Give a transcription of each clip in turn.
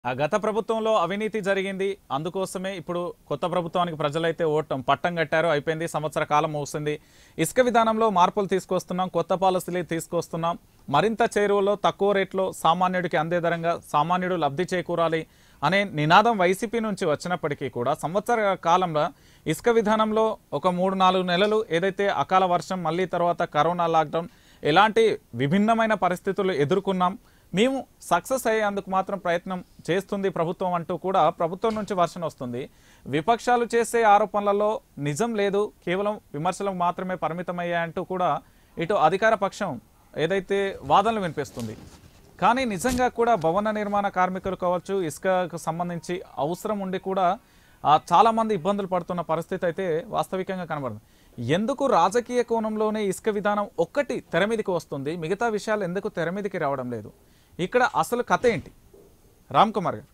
ఆ గత ప్రభుత్వంలో అవినీతి జరిగింది అందుకోసమే ఇప్పుడు కొత్త ప్రభుత్వానికి ప్రజలైతే ఓటం పట్టం కట్టారు అయిపోయింది సంవత్సర కాలం ముగిసింది ఇసుక విధానంలో మార్పులు తీసుకొస్తున్నాం కొత్త పాలసీలు తీసుకొస్తున్నాం మరింత చేరువలో తక్కువ రేట్లో సామాన్యుడికి అందే ధరంగా సామాన్యుడు లబ్ధి చేకూరాలి అనే నినాదం వైసీపీ నుంచి వచ్చినప్పటికీ కూడా సంవత్సర కాలంలో ఇసుక విధానంలో ఒక మూడు నాలుగు నెలలు ఏదైతే అకాల వర్షం మళ్ళీ తర్వాత కరోనా లాక్డౌన్ ఎలాంటి విభిన్నమైన పరిస్థితులు ఎదుర్కొన్నాం మేము సక్సెస్ అయ్యేందుకు మాత్రం ప్రయత్నం చేస్తుంది ప్రభుత్వం అంటూ కూడా ప్రభుత్వం నుంచి వర్షం వస్తుంది విపక్షాలు చేసే ఆరోపణలలో నిజం లేదు కేవలం విమర్శలకు మాత్రమే పరిమితమయ్యాయంటూ కూడా ఇటు అధికార పక్షం ఏదైతే వాదనలు వినిపిస్తుంది కానీ నిజంగా కూడా భవన నిర్మాణ కార్మికులు కావచ్చు ఇసుకకు సంబంధించి అవసరం ఉండి కూడా ఆ, చాలా మంది ఇబ్బందులు పడుతున్న పరిస్థితి అయితే వాస్తవికంగా కనబడుతుంది ఎందుకు రాజకీయ కోణంలోనే ఇసుక విధానం ఒక్కటి తెర మీదకి వస్తుంది మిగతా విషయాలు ఎందుకు తెర మీదకి రావడం లేదు ఇక్కడ అసలు కథ ఏంటి రామ్ కుమార్ గారు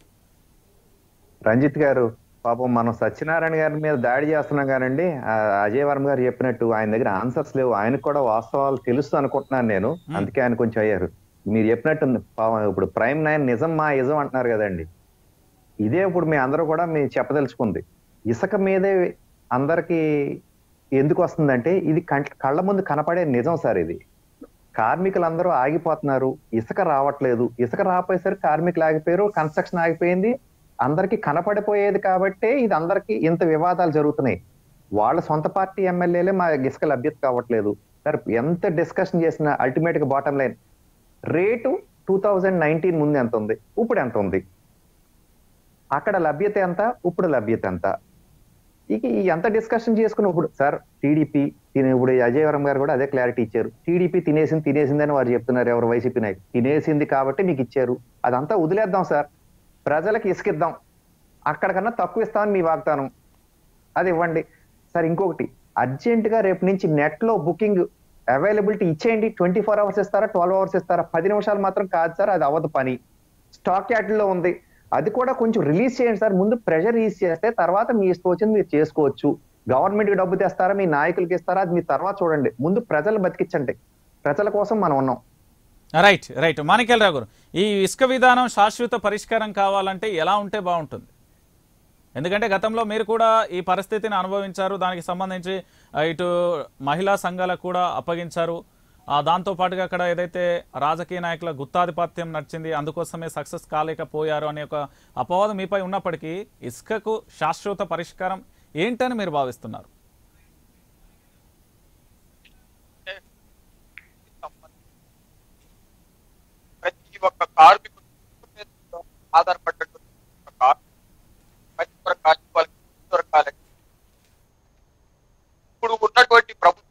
రంజిత్ గారు పాపం మనం సత్యనారాయణ గారి మీద దాడి చేస్తున్నాం కానండి ఆ అజయ్ వర్మ గారు చెప్పినట్టు ఆయన దగ్గర ఆన్సర్స్ లేవు ఆయనకు కూడా వాస్తవాలు తెలుసు అనుకుంటున్నాను నేను అందుకే ఆయన కొంచెం అయ్యారు మీరు చెప్పినట్టు పాపం ఇప్పుడు ప్రైమ్ నైన్ నిజం మా ఇజం అంటున్నారు కదండి ఇదే ఇప్పుడు మీ అందరూ కూడా మీ చెప్పదలుచుకుంది ఇసుక మీదే అందరికి ఎందుకు వస్తుందంటే ఇది కంట- కళ్ళ ముందు కనపడే నిజం సార్ ఇది కార్మికులందరూ ఆగిపోతున్నారు ఇసుక రావట్లేదు ఇసుక రాపోయేసరికి కార్మికులు ఆగిపోయారు కన్స్ట్రక్షన్ ఆగిపోయింది అందరికి కనపడిపోయేది కాబట్టే ఇది అందరికి ఇంత వివాదాలు జరుగుతున్నాయి వాళ్ళ సొంత పార్టీ ఎమ్మెల్యేలే మా ఇసుక లభ్యత కావట్లేదు సార్ ఎంత డిస్కషన్ చేసినా అల్టిమేట్ గా bottom line rate two thousand nineteen ముందు ఎంత ఉంది ఇప్పుడు ఎంత ఉంది అక్కడ లభ్యత ఎంత ఇప్పుడు లభ్యత ఎంత ఇక ఈ ఎంత డిస్కషన్ చేసుకుని ఇప్పుడు సార్ టీడీపీ ఇప్పుడు అజయ్ వరం గారు కూడా అదే క్లారిటీ ఇచ్చారు టీడీపీ తినేసింది తినేసిందని వారు చెప్తున్నారు ఎవరు వైసీపీ నాయకులు తినేసింది కాబట్టి మీకు ఇచ్చారు అదంతా వదిలేద్దాం సార్ ప్రజలకు ఇసుకిద్దాం అక్కడికన్నా తక్కువ ఇస్తామని మీ వాగ్దానం అది ఇవ్వండి సార్ ఇంకొకటి అర్జెంట్ గా రేపు నుంచి నెట్ లో బుకింగ్ అవైలబిలిటీ ఇచ్చేయండి ట్వంటీ ఫోర్ అవర్స్ ఇస్తారా ట్వెల్వ్ అవర్స్ ఇస్తారా పది నిమిషాలు మాత్రం కాదు సార్ అది అవ్వదు పని స్టాక్ యార్డ్లో ఉంది అది కూడా కొంచెం రిలీజ్ చేయండి సార్ ముందు ప్రెషర్ రిలీజ్ చేస్తే తర్వాత మీ ఇష్టం వచ్చింది మీరు చేసుకోవచ్చు గవర్నమెంట్ కి డబ్బు తెస్తారా మీ నాయకులకి ఇస్తారా అది మీ తర్వాత చూడండి ముందు ప్రజలు బతికించండి ప్రజల కోసం మనం ఉన్నాం రైట్ రైట్ మాణిక్యాలరావు గారు ఈ ఇసుక విధానం శాశ్వత పరిష్కారం కావాలంటే ఎలా ఉంటే బాగుంటుంది ఎందుకంటే గతంలో మీరు కూడా ఈ పరిస్థితిని అనుభవించారు దానికి సంబంధించి ఆ, ఇటు మహిళా సంఘాలకు కూడా అప్పగించారు ఆ, దాంతో పాటుగా అక్కడ ఏదైతే రాజకీయ నాయకుల గుత్తాధిపత్యం నడిచింది అందుకోసమే సక్సెస్ కాలేకపోయారు అనే ఒక అపవాదం మీపై ఉన్నప్పటికీ ఇసుకకు శాశ్వత పరిష్కారం ఏంటని మీరు భావిస్తున్నారు ప్రతి ఒక్క కార్మికుడు మీద ఆధారపడ్డటువంటి ఒక కార్మికుడు ప్రతి ఒక్క కార్మికుడు వాళ్ళకి దొరకాలి ఇప్పుడు ఉన్నటువంటి ప్రభుత్వం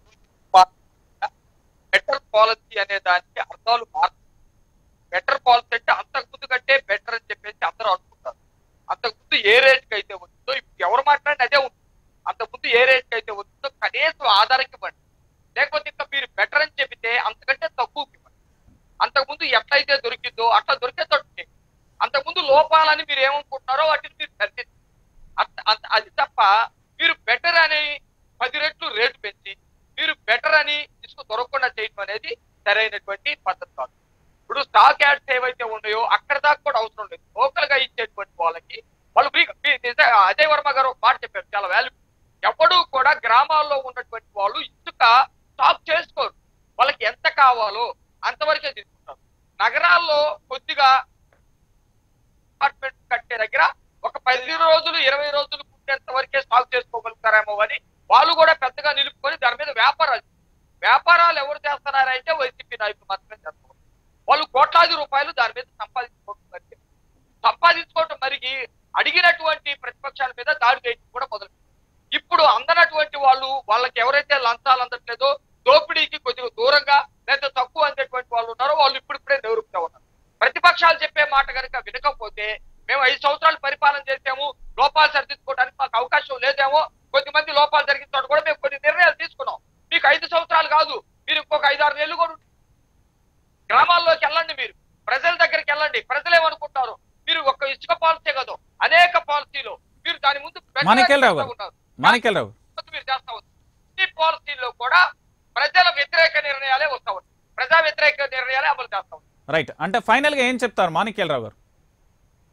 బెటర్ పాలసీ అనే దానికి అర్థాలు మారుతాయి బెటర్ పాలసీ అంటే అంతకుముందు కంటే బెటర్ అని చెప్పేసి అందరూ అనుకుంటారు అంతకుముందు ఏ రేట్కి అయితే వచ్చిందో ఇప్పుడు ఎవరు మాట్లాడిన అదే ఉంటుంది అంతకుముందు ఏ రేట్కి అయితే వచ్చిందో కనీసం ఆధారకి ఇవ్వండి లేకపోతే ఇంకా మీరు బెటర్ అని చెబితే అంతకంటే తక్కువకి ఇవ్వండి అంతకుముందు ఎట్లయితే దొరికిందో అట్లా దొరికేటట్టు అంతకుముందు లోపాలని మీరు ఏమనుకుంటున్నారో వాటిని మీరు సరిదిద్దండి అంత- అంత- అది తప్ప మీరు బెటర్ అని పది రెట్లు రేటు పెంచి మీరు బెటర్ అని ఇసుక దొరకకుండా చేయడం అనేది సరైనటువంటి పద్ధతి కాదు ఇప్పుడు స్టాక్ యాడ్స్ ఏవైతే ఉన్నాయో అక్కడ దాకా కూడా అవసరం లేదు లోకల్ గా ఇచ్చేటువంటి వాళ్ళకి వాళ్ళు ఫ్రీ అజయ్ వర్మ గారు ఒక మాట చెప్పారు చాలా వాల్యూ ఎవడు కూడా గ్రామాల్లో ఉన్నటువంటి వాళ్ళు ఇసుక స్టాక్ చేసుకోరు వాళ్ళకి ఎంత కావాలో అంతవరకే తీసుకుంటారు నగరాల్లో కొద్దిగా అపార్ట్మెంట్ కట్టే దగ్గర ఒక పది రోజులు ఇరవై రోజులు కుట్టేంత వరకే స్టాక్ చేసుకోగలుగుతారేమో అని వాళ్ళు కూడా పెద్దగా నిలుపుకొని దాని మీద వ్యాపారాలు వ్యాపారాలు ఎవరు చేస్తున్నారంటే వైసీపీ నాయకులు మాత్రమే చేస్తారు వాళ్ళు కోట్లాది రూపాయలు దాని మీద సంపాదించుకోవడం మరి సంపాదించుకోవటం మరిగి అడిగినటువంటి ప్రతిపక్షాల మీద దాడి చేయడం కూడా మొదలు ఇప్పుడు అందనటువంటి వాళ్ళు వాళ్ళకి ఎవరైతే లంచాలు అందట్లేదో దోపిడీకి కొద్దిగా దూరంగా లేదా తక్కువ అందేటువంటి వాళ్ళు ఉన్నారో వాళ్ళు ఇప్పుడిప్పుడే నివృత్తి ఉన్నారు ప్రతిపక్షాలు చెప్పే మాట కనుక వినకపోతే మేము ఐదు సంవత్సరాలు పరిపాలన చేసాము లోపాలు సరిదిద్దుకోవడానికి మాకు అవకాశం లేదేమో కొద్దిమంది లోపాలు జరిగిన చోట కూడా మేము కొన్ని నిర్ణయాలు తీసుకున్నాం మీకు ఐదు సంవత్సరాలు కాదు మీరు ఇంకొక ఐదారు నెలలు కూడా ఉండండి. గ్రామాల్లోకి వెళ్ళండి మీరు ప్రజల దగ్గరికి వెళ్ళండి ప్రజలు ఏమనుకుంటారు మీరు ఒక ఇసుక పాలసీ కాదు అనేక పాలసీలు మీరు దాని ముందు మాణిక్యాలరావు గారు. ఉన్నారు మాణిక్యాలరావు మీరు చేస్తా ఉన్నారు ఈ పాలసీలో కూడా ప్రజల వ్యతిరేక నిర్ణయాలే వస్తా ఉన్నాయి ప్రజా వ్యతిరేక నిర్ణయాలే అమలు చేస్తా ఉన్నాయి రైట్ అంటే ఫైనల్గా ఏం చెప్తారు మాణిక్యాలరావు గారు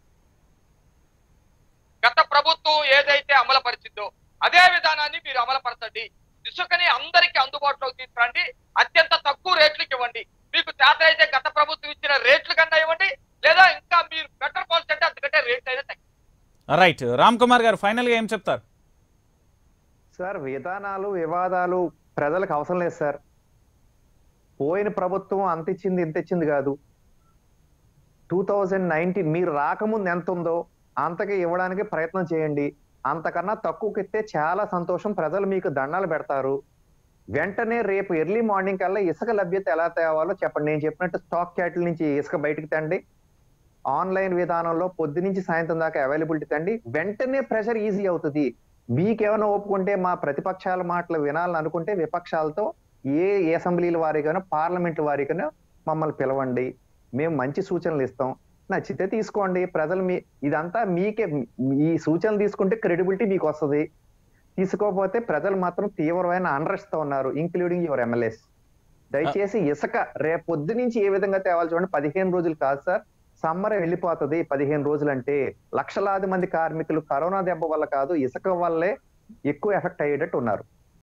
ప్రభుత్వం ఏదైతే అమలుపరిచిందో అదే విధానాన్ని మీరు అమలుపరచండి ఇసుకని అందరికీ అందుబాటులోకి తీసుకురండి అత్యంత తక్కువ రేట్లకు ఇవ్వండి మీకు చేత అయితే గత ప్రభుత్వం ఇచ్చిన రేట్లు కన్నా ఇవ్వండి లేదా ఇంకా మీరు బెటర్ పాలసీ అంటే అంతకంటే రేట్ అయితే తగ్గి రైట్ రామ్ కుమార్ గారు ఫైనల్ గా ఏం చెప్తారు సార్ విధానాలు వివాదాలు ప్రజలకు అవసరం లేదు సార్ పోయిన ప్రభుత్వం అంత ఇచ్చింది ఇంత ఇచ్చింది కాదు టూ థౌజండ్ నైన్టీన్ మీరు రాకముందు ఎంత ఉందో అంతకి ఇవ్వడానికి ప్రయత్నం చేయండి అంతకన్నా తక్కువకి ఇస్తే చాలా సంతోషం ప్రజలు మీకు దండాలు పెడతారు వెంటనే రేపు ఎర్లీ మార్నింగ్ కల్లా ఇసుక లభ్యత ఎలా తేవాలో చెప్పండి నేను చెప్పినట్టు స్టాక్ క్యాటిల్ నుంచి ఇసుక బయటికి తండి ఆన్లైన్ విధానంలో పొద్దు నుంచి సాయంత్రం దాకా అవైలబిలిటీ తండి వెంటనే ప్రెషర్ ఈజీ అవుతుంది మీకేమైనా ఒప్పుకుంటే మా ప్రతిపక్షాల మాటలు వినాలని అనుకుంటే విపక్షాలతో ఏ ఏ అసెంబ్లీల వారికైనా పార్లమెంట్ వారికైనా మమ్మల్ని పిలవండి మేము మంచి సూచనలు ఇస్తాం నచ్చితే తీసుకోండి ప్రజలు మీ ఇదంతా మీకే ఈ సూచనలు తీసుకుంటే క్రెడిబిలిటీ మీకు వస్తుంది తీసుకోకపోతే ప్రజలు మాత్రం తీవ్రమైన అండర్స్ట్ తో ఉన్నారు ఇంక్లూడింగ్ యువర్ ఎమ్మెల్యేస్ దయచేసి ఇసుక రేపు పొద్దు నుంచి ఏ విధంగా తేవాలి చూడండి పదిహేను రోజులు కాదు సార్ సమ్మర్ వెళ్ళిపోతుంది పదిహేను రోజులు అంటే లక్షలాది మంది కార్మికులు కరోనా దెబ్బ వల్ల కాదు ఇసుక వల్లే ఎక్కువ ఎఫెక్ట్ అయ్యేటట్టు ఉన్నారు